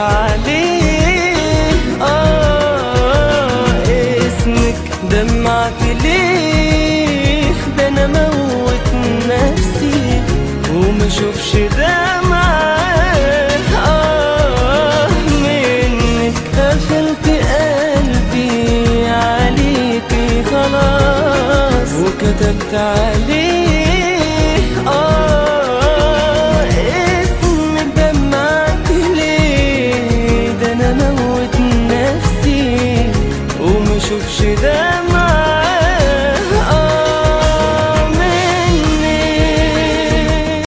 عليه آه اسمك دمعت ليه ده أنا موت نفسي وما شوفش دمعة آه منك قفلت قلبي عليكي خلاص وكتبت عليه آه اسمك دمعت ليه ده أنا موت نفسي وما شوفش دمعة